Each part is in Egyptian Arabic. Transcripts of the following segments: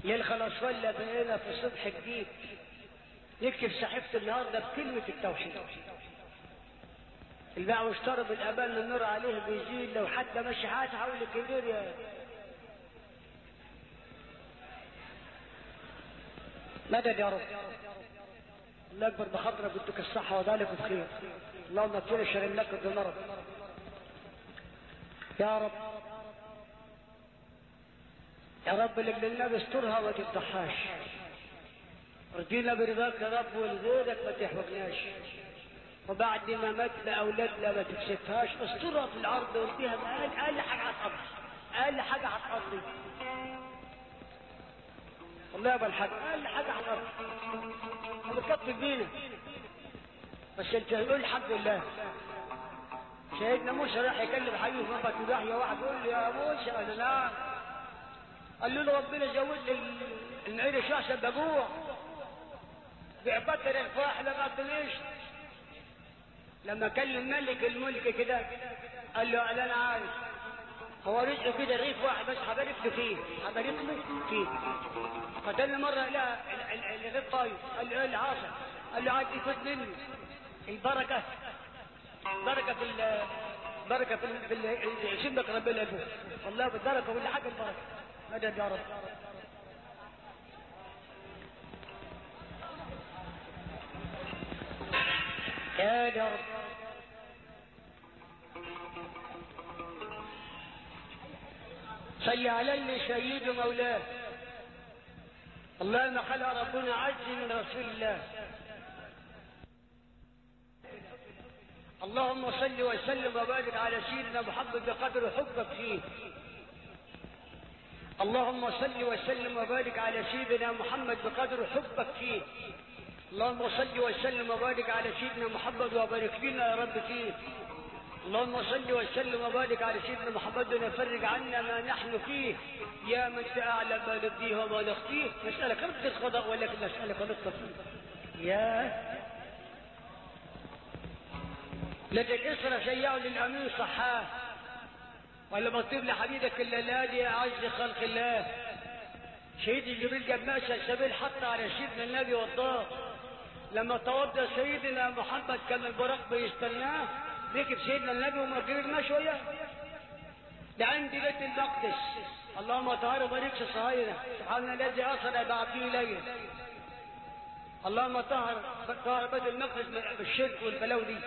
ليل خلاص ولا بقينا في صبح جديد نكتب صحيفة النهارده بكلمة التوحيد الباع واشترى بالأبان النور عليه بيزيد لو حتى ماشي حاجة حول كبير يا مدد يا رب الله أكبر بخاطرك بدك الصحة وذلك بخير اللهم اغفر شر لك الذنب يا رب يا رب اللي النبي استرها ما تفتحهاش رضينا برضاك يا رب ولغيرك ما تحوجناش وبعد ما ماتنا اولادنا ما تكشفهاش استرها في الارض واديها اقل اقل حاجه هتقضي اقل حاجه هتقضي والله يا ابو الحاج اقل حاجه هتقضي بتكفي بينا بس انت قول الحمد لله سيدنا موسى راح يكلم حبيبه في ربة يا واحد يقول لي يا موسى قال نعم قال له ربنا زود لي المعير شخصا بجوع بعبادة الفاح لما قدنيش لما كلم ملك الملك كده قال له انا عارف هو رزقه كده رغيف واحد بس هبارك له فيه هبارك له فيه فتاني مرة لا الرغيف طايف قال له ايه اللي حاصل؟ قال له عايز يفوت مني البركة بركة في بركة في في شبك ربنا يفوت والله بالبركة ولا حاجة البركة مدد يا رب يا رب صلي على اللي سيد مولاه اللهم خلق ربنا عز من رسول الله اللهم صل وسلم وبارك على سيدنا محمد بقدر حبك فيه اللهم صل وسلم وبارك على سيدنا محمد بقدر حبك فيه اللهم صل وسلم وبارك على سيدنا محمد وبارك لنا يا رب فيه اللهم صل وسلم وبارك على سيدنا محمد ونفرج عنا ما نحن فيه يا من تعلم ما نبديه وما نخفيه نسألك رد القضاء ولكن نسألك لطف يا لدى الإسرة شيعوا للأمين صحاه ولا مطيب لحبيبك الليالي يا أعز خلق الله شهيد جبريل جاب ماشى السبيل حط على سيدنا النبي وضاه لما توضى سيدنا محمد كان البراق بيستناه ركب سيدنا النبي ومركب ما شوية لعند بيت المقدس اللهم طهر وبارك صهاينة سبحان الذي أصل بعبده ليل اللهم طهر طهر بيت المقدس من الشرك والبلاوي دي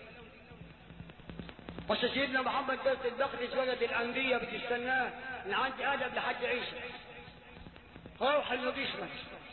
بس سيدنا محمد بيت المقدس ولد الأنبياء بتستناه من عند آدم لحد عيسى روح انه جسمك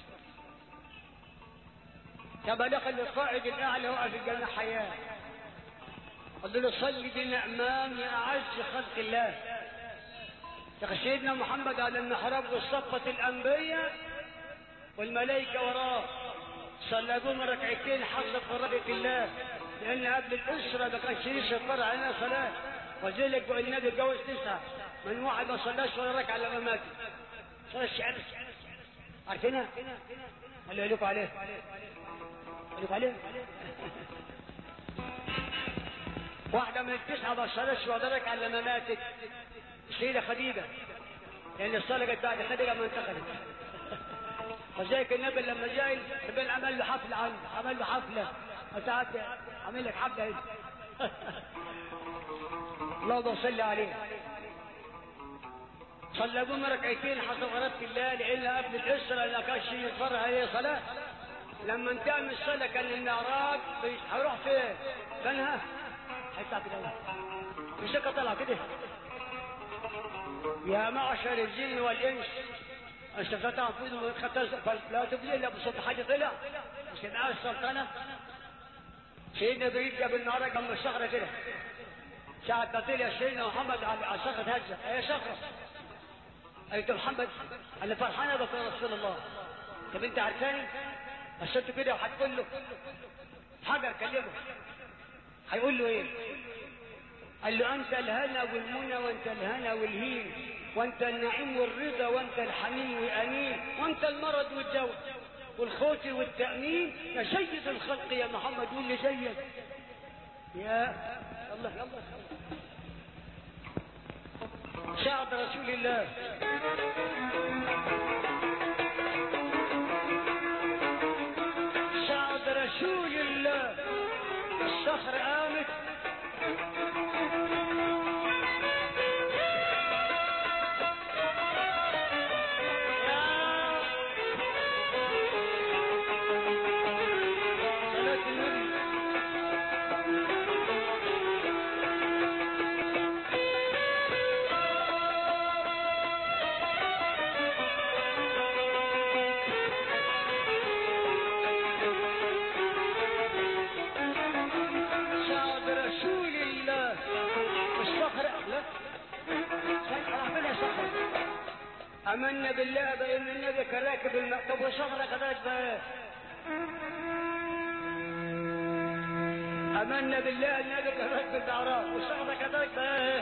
كما دخل القائد الاعلى وقف الجنة حياة قال له صلي بنعمان يا اعز خلق الله يا سيدنا محمد على المحراب والصفة الانبياء والملائكة وراه صلى بهم ركعتين حصل فرقة الله لان قبل الاسرة ما كانش لسه فرع علينا صلاة وذلك النبي اتجوز تسعة من واحد ما صلاش ولا ركعة لما مات صلاة الشعر عارفينها؟ قال له لكم عليه قال لكم عليه واحدة من التسعة ما صلتش ودرك على لما ماتت السيدة خديجة لأن الصلاة جت بعد خديجة ما انتقلت وذلك النبي لما جاي النبي عمل له حفلة عنه عمل له حفلة وتعالى عمل لك حفلة هنا اللهم صل عليه صلى بهم ركعتين حسب غرضة الله لأن قبل الأسرة لا كان شيء يتفرع عليه صلاة لما انتهى من الصلاة كان المعراج هيروح فين؟ كانها هيطلع كده مش طلع كده يا معشر الجن والإنس استفتحت أنفسهم لا تبلي إلا بصوت حاجة طلع مش معاه السلطنة سيدنا إبراهيم جاب النهار جنب الصخرة كده ساعة ما طلع سيدنا محمد على الصخرة هزة هي صخرة قالت محمد انا فرحانه بك يا رسول الله طب انت عارفاني بس انت كده وهتقول له حجر كلمه هيقول له ايه قال له انت الهنا والمنى وانت الهنا والهين وانت النعيم والرضا وانت الحنين والامين وانت المرض والجو والخوف والتامين يا سيد الخلق يا محمد واللي زيك يا الله يلا سعد رسول الله امنا بالله بان النبي كان راكب الم... طب وشهر كذلك بقى امنا بالله النبي كان راكب المعراج وشهر كذلك بقى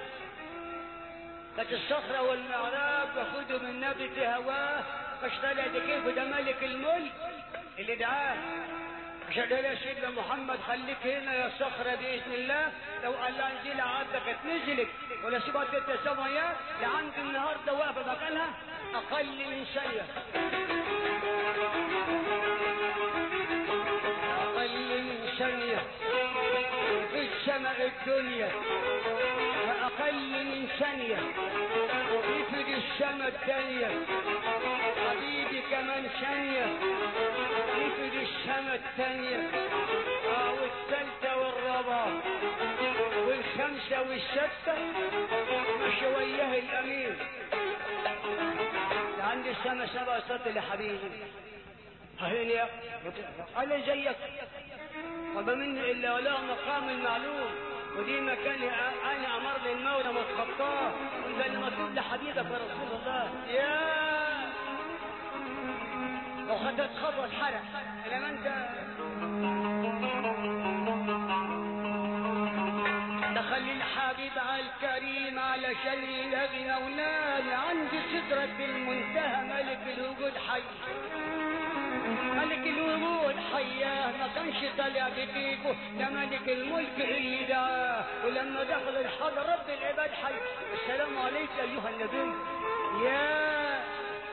كانت الصخرة والمعراج ياخدوا من النبي في هواه فاشترى دي كيف ده ملك الملك اللي دعاه عشان كده يا سيدنا محمد خليك هنا يا صخرة بإذن الله لو قال لها انزل عندك اتنزلت ولا سيبها تتسامى اياه لعند النهارده واقفة مكانها أقل من ثانية أقل من ثانية في السماء الدنيا أقل من ثانية يفرد السماء الثانية حبيبي كمان ثانية يفرد السماء الثانية آه والثالثة والرابعة والخمسة والستة مش وياه الأمير عندي السماء سبع سطل يا حبيبي هيني قال زيك وما مني إلا ولا مقام المعلوم ودي مكان انا امرني المولى ما اتخطاه وانت اللي مطلوب لحبيبك يا رسول الله يا لو خدت خطوه الحرق انما انت دخل الحبيب على الكريم علشان يلاقي مولانا عند سدرة المنتهى ملك الوجود حي ملك الوجود حياه ما كانش طالع بديكه ده ملك الملك اللي دعاه ولما دخل الحضر رب العباد حي السلام عليك ايها النبي يا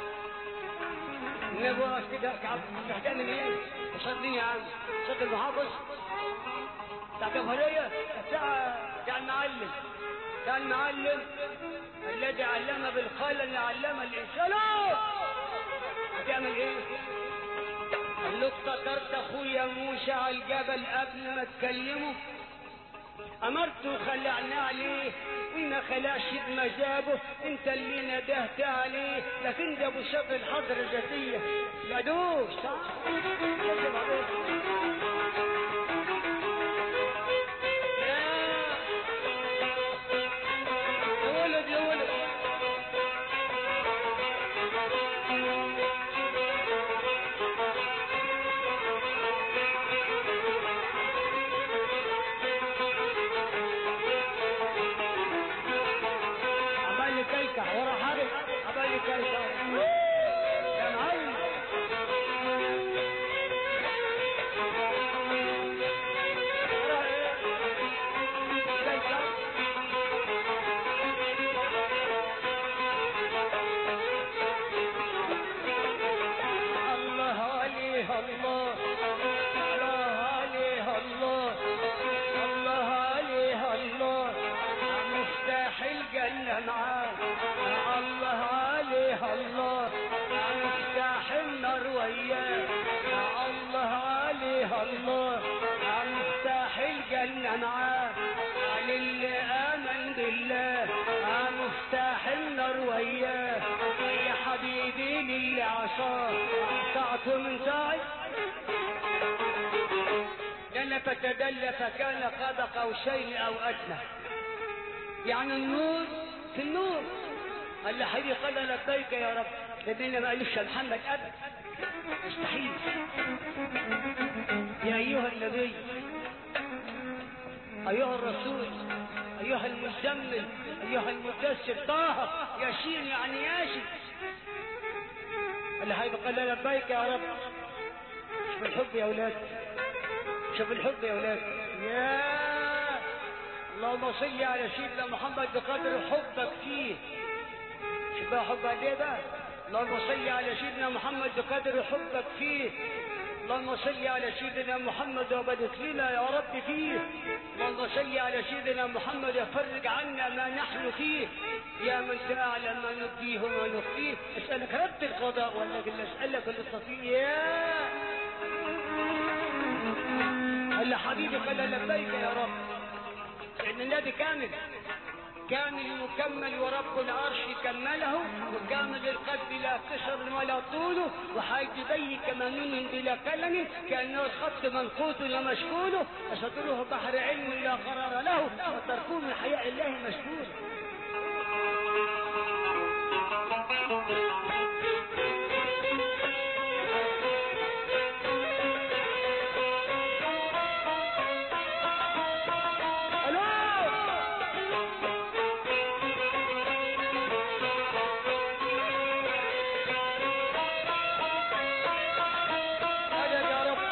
النبي واقف كده كعب هتعمل ايه؟ صدقني يا عم صدق المحافظ بتاع كفرية بتاع بتاع المعلم بتاع المعلم الذي علم بالقلم علم الانسان هتعمل ايه؟ قال له افتكرت اخويا موسى على الجبل قبل ما تكلمه امرته خلعنا عليه وما خلعش بمزابه انت اللي ندهت عليه لكن ده ابو شاب الحضر الذاتيه يا دوس صح يا ولد يا ولد عمال يكلكع ورا حارب عمال يكلكع يا معلم ورا ايه؟ كلكع. الله عليه الله الله عليه الله الله عليه الله مفتاح الجنة معاه الله عليه الله مفتاح النار وياه الله عليه الله مفتاح الجنة معاه للي آمن بالله مفتاح النار وياه يا حبيبي للي عصاه ساعته من ساعة دل فتدل فكان قاب قوسين او ادنى يعني النور في النور قال له حبيبي قال لبيك يا رب لبينا ما قالوش يا محمد ابدا مستحيل يا ايها النبي ايها الرسول ايها المزمل ايها المدثر طه ياسين يعني ياسين قال له حبيبي قال لبيك يا رب شوف الحب يا اولاد شوف الحب يا اولاد يا اللهم صل على سيدنا محمد بقدر حبك فيه شوف بقى حب قد ايه بقى اللهم صل على سيدنا محمد بقدر حبك فيه اللهم صل على سيدنا محمد وبارك لنا يا رب فيه اللهم صل على سيدنا محمد وفرج عنا ما نحن فيه يا من تعلم ما نبديه وما نخفيه اسالك رد القضاء ولكن اسالك اللطفيه يا قال له حبيبي قال له لبيك يا رب لان النبي كامل كامل مكمل ورب العرش كمله وكامل القلب لا قشر ولا طول وحاج بي كمنون بلا كلم كانه الخط منقوط ومشكول وصدره بحر علم لا قرار له وتركه من حياء الله مشكول الو مدد يا رب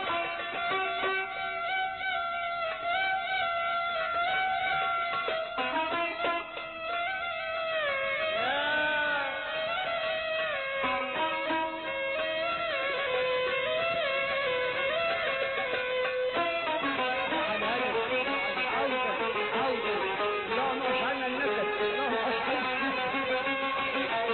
اللهم اشعلنا النكد اللهم اشعلنا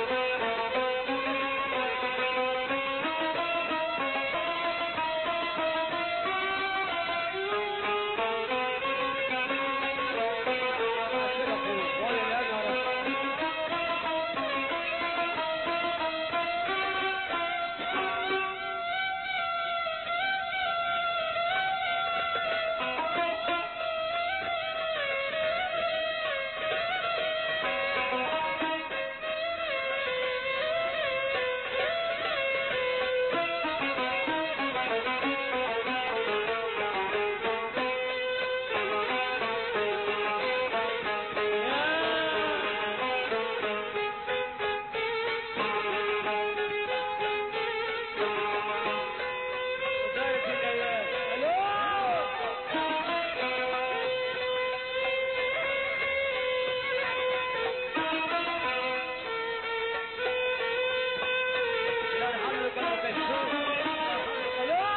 وبارك الايام الو لا يحرك ولا كشوف الو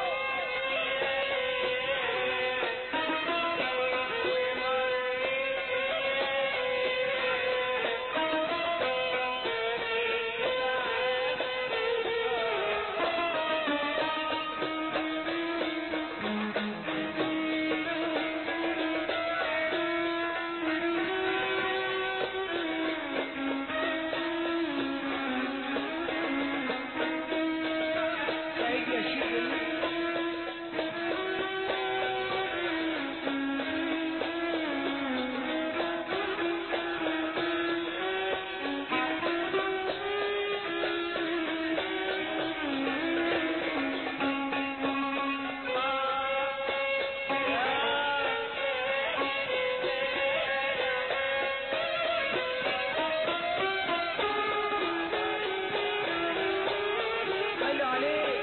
سعيد يا شيخ حلو عليك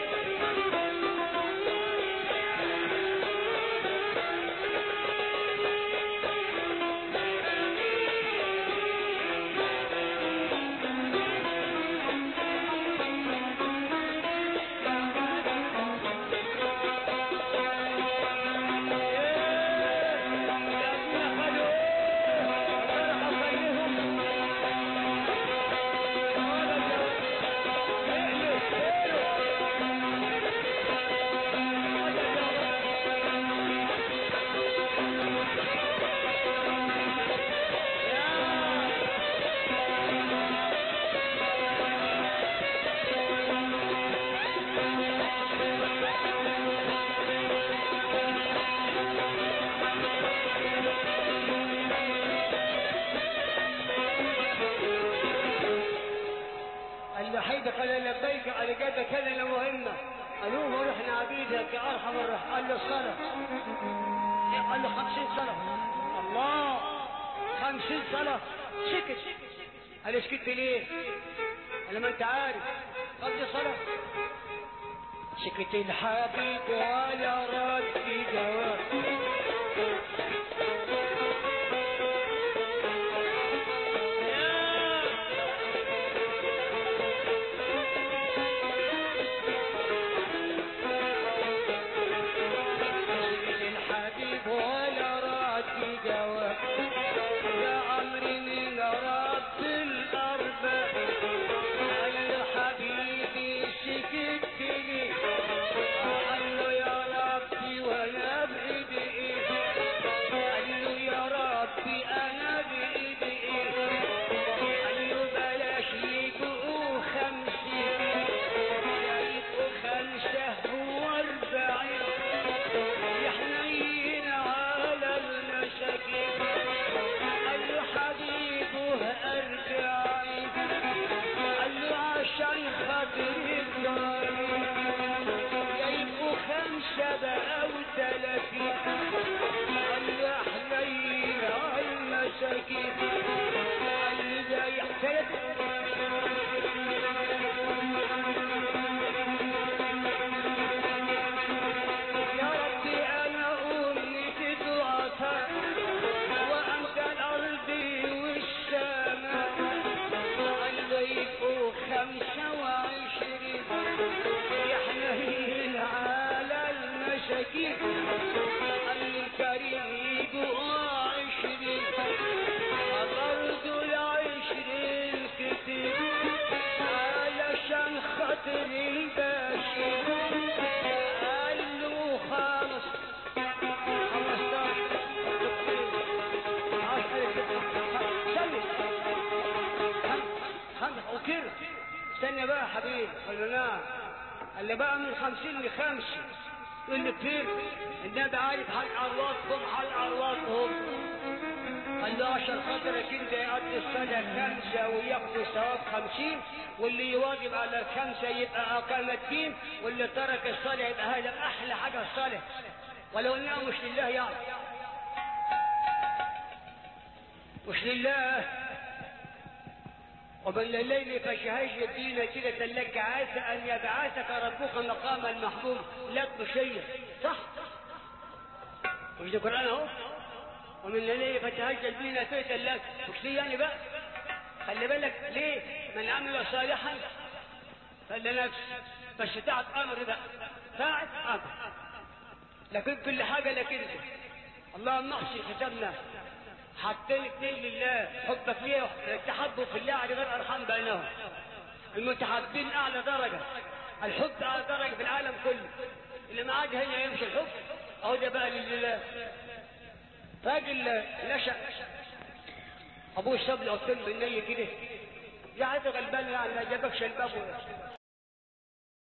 قال له حيدك قال لبيك على جدك كذا لا مهمه قالوا له رحنا عبيدك يا ارحم الراحمين قال له الصلاه قال له خمسين صلاه الله خمسين صلاه سكت قال سكت ليه؟ قال ما انت عارف قال لي صلاه سكت الحبيب ولا رد جواب سكت الحبيب ولا رد جواب يا أمري من رب الأرباب قال له حبيبي سكت لي قال له يا ربي وانا بإيدي سلفي خلي حنين على المساكين اللي زي حسين يا ربي انا امي تدعسها وانت الارض والسماء البيت خمسة وعشرين يا حنين على المساكين الكريم يبقى عشرين الارض العشرين كتير علشان خاطر الباشر قال له خلاص وكده استنى بقى يا حبيبي قال له نعم قال لي بقى من خمسين لخمسة يقول لي كتير النبي عارف حلق عرواتهم حلق عرواتهم قال له عشان خاطرك انت يقضي السنة خمسة وياخد ثواب خمسين واللي يواجب على الخمسة يبقى أقام الدين واللي ترك الصلاة يبقى هذا أحلى حاجة الصلاة ولو انها مش لله يعني مش لله ومن الليل فشهيش الدين كده لك عسى ان يبعثك ربك مقاما محمود لك بشيء صح مش ده القران اهو ومن الليل فشهيش الدين كده لك مش ليه يعني بقى خلي بالك ليه من عمل صالحا فلنفسه بس تعب امر بقى تعب امر لكن كل حاجه لكن اللهم احسن ختمنا حاطين اتنين لله حبك ليه التحبب في الله على غير ارحام بينهم المتحابين اعلى درجه الحب اعلى درجه في العالم كله اللي ما عاد هنا يمشي الحب اهو ده بقى لله راجل نشا ابوه ساب له قطين بالنية كده يا عاد غلبان يعني ما جابكش الباب